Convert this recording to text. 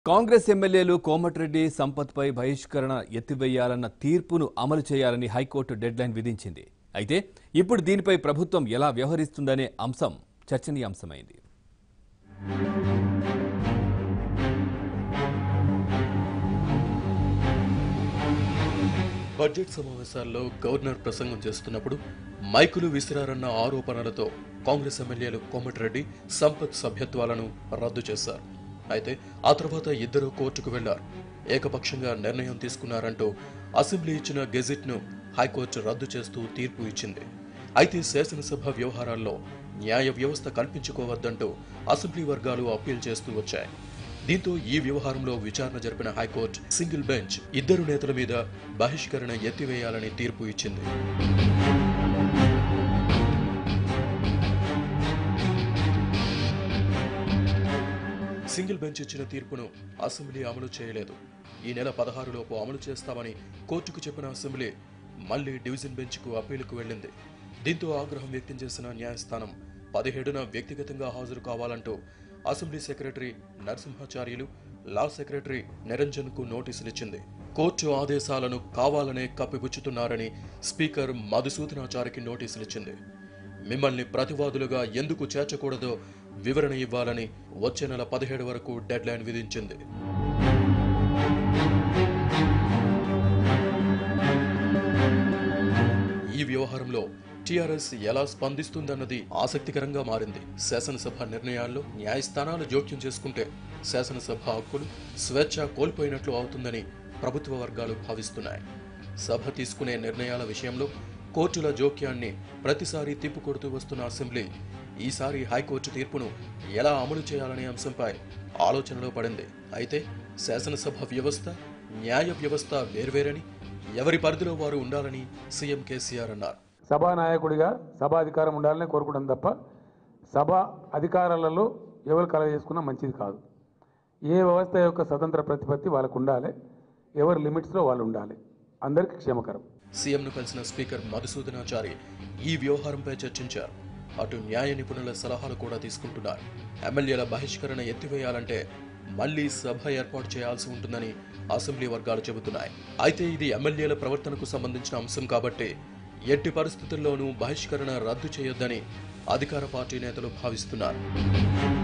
కాంగ్రెస్ ఎమ్మెల్యేలు కోమటిరెడ్డి సంపత్పై బహిష్కరణ ఎత్తివేయాలన్న తీర్పును అమలు చేయాలని హైకోర్టు డెడ్లైన్ విధించింది అయితే ఇప్పుడు దీనిపై ప్రభుత్వం ఎలా వ్యవహరిస్తుందనే అంశం చర్చనీయాంశమైంది బడ్జెట్ సమావేశాల్లో గవర్నర్ ప్రసంగం చేస్తున్నప్పుడు మైకులు విసిరారన్న ఆరోపణలతో కాంగ్రెస్ ఎమ్మెల్యేలు కోమటిరెడ్డి సంపత్ సభ్యత్వాలను రద్దు చేశారు అయితే ఆ తర్వాత ఇద్దరు కోర్టుకు వెళ్లారు ఏకపక్షంగా నిర్ణయం తీసుకున్నారంటూ అసెంబ్లీ ఇచ్చిన గెజిట్ను హైకోర్టు రద్దు చేస్తూ తీర్పు ఇచ్చింది అయితే శాసనసభ వ్యవహారాల్లో న్యాయ వ్యవస్థ కల్పించుకోవద్దంటూ అసెంబ్లీ వర్గాలు అప్పీల్ చేస్తూ వచ్చాయి దీంతో ఈ వ్యవహారంలో విచారణ జరిపిన హైకోర్టు సింగిల్ బెంచ్ ఇద్దరు నేతల మీద బహిష్కరణ ఎత్తివేయాలని తీర్పు ఇచ్చింది సింగిల్ బెంచ్ ఇచ్చిన తీర్పును అసెంబ్లీ అమలు చేయలేదు ఈ నెల పదహారులోపు అమలు చేస్తామని కోర్టుకు చెప్పిన అసెంబ్లీ మళ్లీ డివిజన్ బెంచ్కు అప్పీలుకు వెళ్ళింది దీంతో ఆగ్రహం వ్యక్తం చేసిన న్యాయస్థానం పదిహేడున వ్యక్తిగతంగా హాజరు కావాలంటూ assembly secretary Narasimhacharyulu law secretary నిరంజన్కు నోటీసులిచ్చింది కోర్టు ఆదేశాలను కావాలనే కప్పిపుచ్చుతున్నారని స్పీకర్ మధుసూదనాచారికి నోటీసులిచ్చింది మిమ్మల్ని ప్రతివాదులుగా ఎందుకు చేర్చకూడదో వివరణ ఇవ్వాలని వచ్చే నెల పదిహేడు వరకు డెడ్లైన్ విధించింది ఈ వ్యవహారంలో టీఆర్ఎస్ ఎలా స్పందిస్తుందన్నది ఆసక్తికరంగా మారింది శాసనసభ నిర్ణయాల్లో న్యాయస్థానాలు జోక్యం చేసుకుంటే శాసనసభ హక్కులు స్వేచ్ఛ కోల్పోయినట్లు అవుతుందని ప్రభుత్వ వర్గాలు భావిస్తున్నాయి సభ తీసుకునే నిర్ణయాల విషయంలో కోర్టుల జోక్యాన్ని ప్రతిసారి తిప్పుకొడుతూ వస్తున్న అసెంబ్లీ ఈసారి హైకోర్టు తీర్పును ఎలా అమలు చేయాలనే అంశంపై ఆలోచనలో పడింది అయితే శాసనసభ వ్యవస్థ న్యాయ వ్యవస్థ వేర్వేరని ఎవరి పరిధిలో వారు ఉండాలని సీఎం కేసీఆర్ అన్నారు సభానాయకుడిగా సభా అధికారం ఉండాలని కోరుకోవడం తప్ప సభ అధికారాలలో ఎవరు కలగ చేసుకున్నా మంచిది కాదు ఏ వ్యవస్థ యొక్క స్వతంత్ర ప్రతిపత్తి వాళ్ళకు ఉండాలి ఎవరి లిమిట్స్లో వాళ్ళు ఉండాలి అందరికీ క్షేమకరం సీఎంను కలిసిన స్పీకర్ మధుసూదనాచారి ఈ వ్యవహారంపై చర్చించారు అటు న్యాయ నిపుణుల సలహాలు కూడా తీసుకుంటున్నారు ఎమ్మెల్యేల బహిష్కరణ ఎత్తివేయాలంటే మళ్లీ సభ ఏర్పాటు చేయాల్సి ఉంటుందని అసెంబ్లీ వర్గాలు చెబుతున్నాయి అయితే ఇది ఎమ్మెల్యేల ప్రవర్తనకు సంబంధించిన అంశం కాబట్టి ఎట్టి పరిస్థితుల్లోనూ బహిష్కరణ రద్దు చేయొద్దని అధికార పార్టీ నేతలు భావిస్తున్నారు